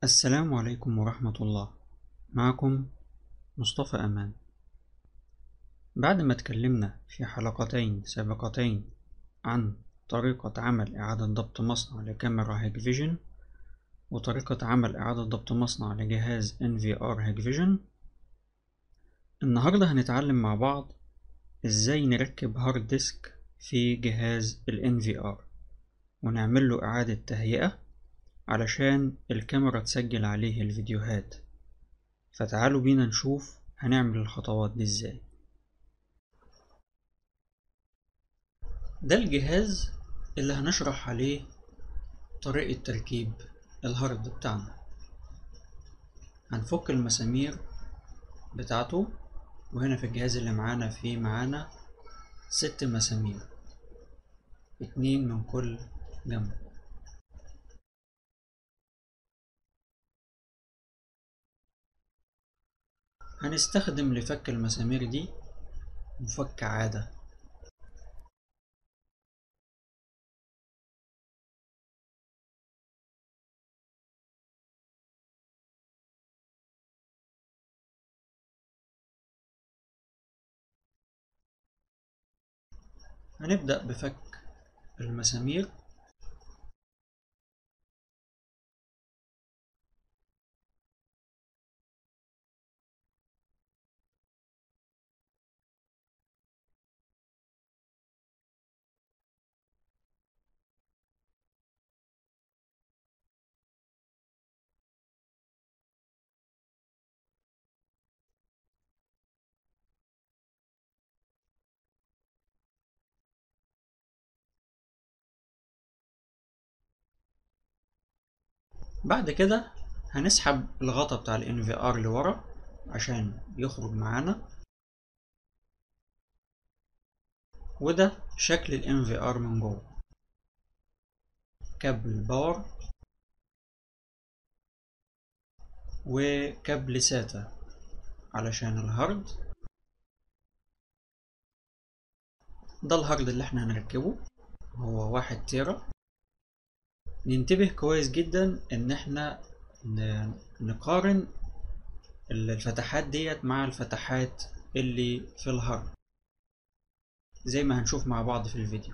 السلام عليكم ورحمة الله معكم مصطفى أمان بعد ما اتكلمنا في حلقتين سابقتين عن طريقة عمل إعادة ضبط مصنع لكاميرا هيك فيجن وطريقة عمل إعادة ضبط مصنع لجهاز NVR هيك فيجن النهاردة هنتعلم مع بعض إزاي نركب هارد ديسك في جهاز ال NVR ونعمل له إعادة تهيئة علشان الكاميرا تسجل عليه الفيديوهات فتعالوا بينا نشوف هنعمل الخطوات دي ازاي ده الجهاز اللي هنشرح عليه طريقة تركيب الهارد بتاعنا هنفك المسامير بتاعته وهنا في الجهاز اللي معانا في معانا ست مسامير اتنين من كل جنب هنستخدم لفك المسامير دي مفك عادة هنبدأ بفك المسامير بعد كده هنسحب الغطا بتاع ال NVR لورا عشان يخرج معانا وده شكل ال NVR من جوه كابل باور وكابل ساتا علشان الهارد ده الهارد اللي احنا هنركبه هو واحد تيرا ننتبه كويس جدا ان احنا نقارن الفتحات ديت مع الفتحات اللي في الهارد زي ما هنشوف مع بعض في الفيديو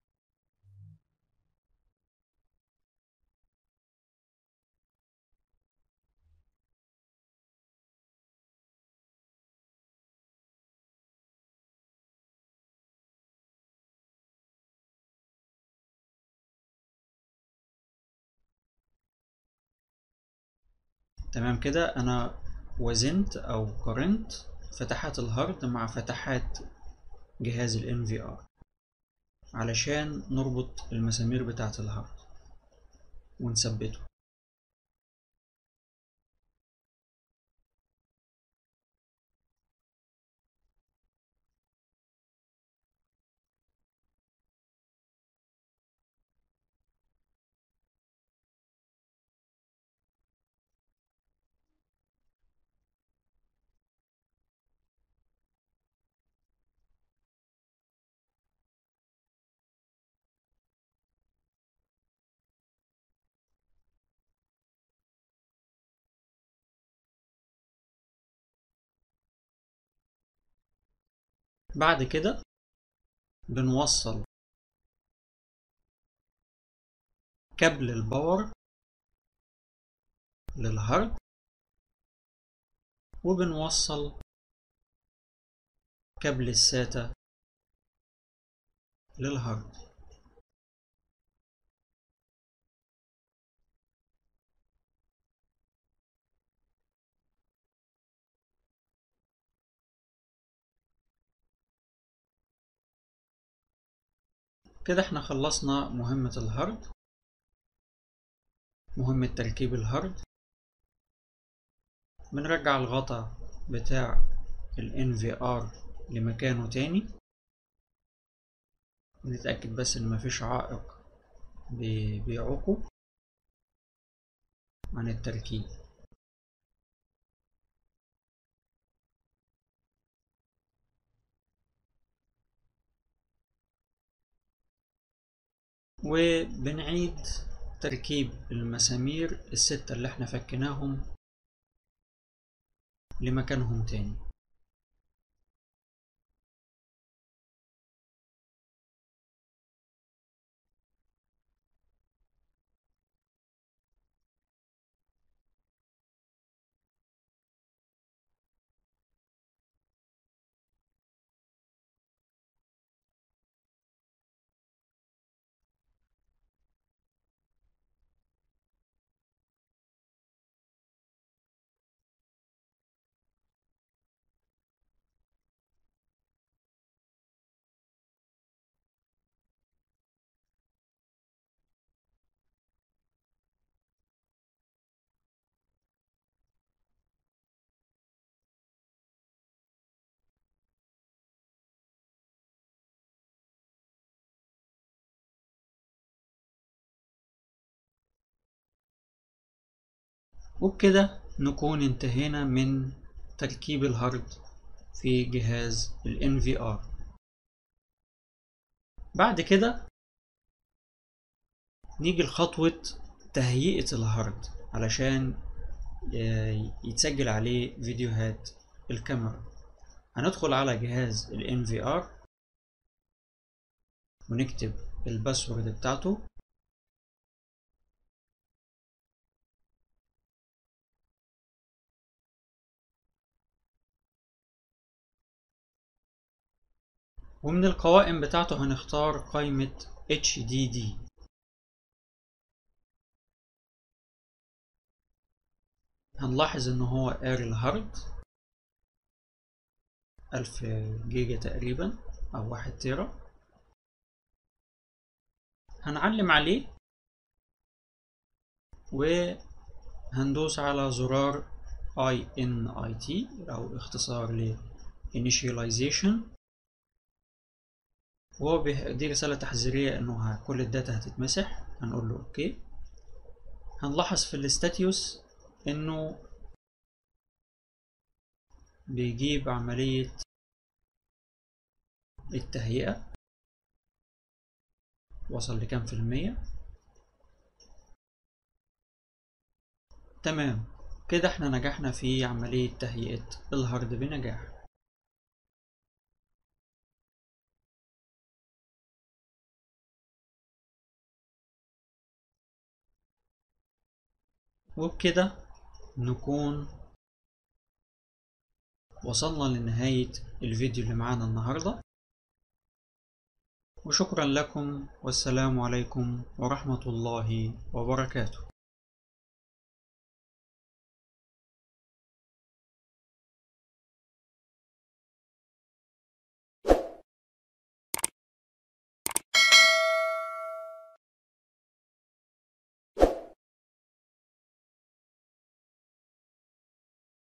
تمام كده انا وزنت او قارنت فتحات الهارد مع فتحات جهاز ال NVR علشان نربط المسامير بتاعة الهارد ونثبته بعد كده بنوصل كابل الباور للهارد وبنوصل كابل الساتا للهارد كده احنا خلصنا مهمة الهارد مهمة تركيب الهارد بنرجع الغطا بتاع ال NVR لمكانه تاني نتأكد بس ان مفيش عائق بيعوقه عن التركيب وبنعيد تركيب المسامير الستة اللي احنا فكناهم لمكانهم تاني وبكده نكون انتهينا من تركيب الهارد في جهاز ال NVR بعد كده نيجي لخطوة تهيئة الهارد علشان يتسجل عليه فيديوهات الكاميرا هندخل على جهاز ال NVR ونكتب الباسورد بتاعته ومن القوائم بتاعته هنختار قائمة HDD هنلاحظ ان هو قاري الهارد ألف جيجا تقريبا أو واحد تيرا هنعلم عليه وهندوس على زرار INIT أو اختصار ل Initialization وهو دي رسالة تحذيرية انه كل الداتا هتتمسح هنقول له اوكي هنلاحظ في الاستاتيوس انه بيجيب عملية التهيئة وصل لكام في المية تمام كده احنا نجحنا في عملية تهيئة الهارد بنجاح وبكده نكون وصلنا لنهاية الفيديو اللي معانا النهاردة وشكرا لكم والسلام عليكم ورحمة الله وبركاته